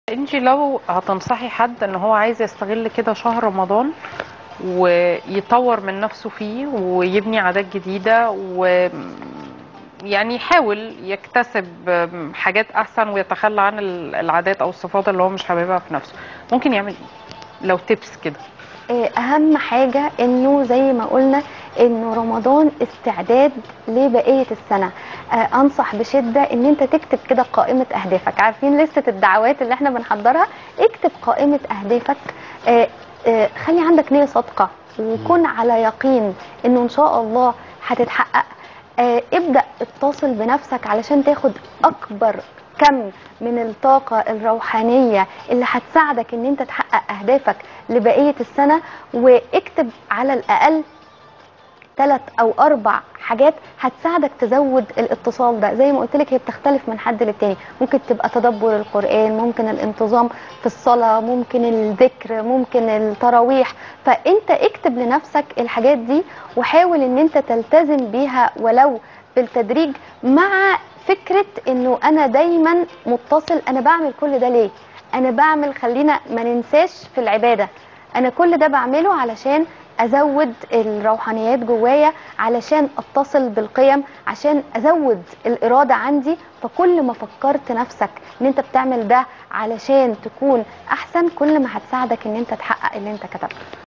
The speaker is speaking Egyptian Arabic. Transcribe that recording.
انت لو هتنصحي حد ان هو عايز يستغل كده شهر رمضان ويطور من نفسه فيه ويبني عادات جديدة و يعني يحاول يكتسب حاجات احسن ويتخلى عن العادات او الصفات اللي هو مش حاببها في نفسه ممكن يعمل ايه لو تبس كده آه، اهم حاجة انه زي ما قلنا انه رمضان استعداد لبقية السنة آه، انصح بشدة ان انت تكتب كده قائمة اهدافك عارفين لستة الدعوات اللي احنا بنحضرها اكتب قائمة اهدافك آه، آه، خلي عندك نية صادقة وكن على يقين انه ان شاء الله هتتحقق آه، ابدأ اتصل بنفسك علشان تاخد اكبر كم من الطاقة الروحانية اللي هتساعدك ان انت تحقق اهدافك لبقية السنة واكتب على الاقل ثلاث او اربع حاجات هتساعدك تزود الاتصال ده زي ما قلت لك هي بتختلف من حد للتاني ممكن تبقى تدبر القرآن ممكن الانتظام في الصلاة ممكن الذكر ممكن التراويح فانت اكتب لنفسك الحاجات دي وحاول ان انت تلتزم بيها ولو بالتدريج مع فكرة انه انا دايما متصل انا بعمل كل ده ليه انا بعمل خلينا ما ننساش في العبادة انا كل ده بعمله علشان ازود الروحانيات جوايا علشان اتصل بالقيم عشان ازود الاراده عندي فكل ما فكرت نفسك ان انت بتعمل ده علشان تكون احسن كل ما هتساعدك ان انت تحقق اللي انت كتبته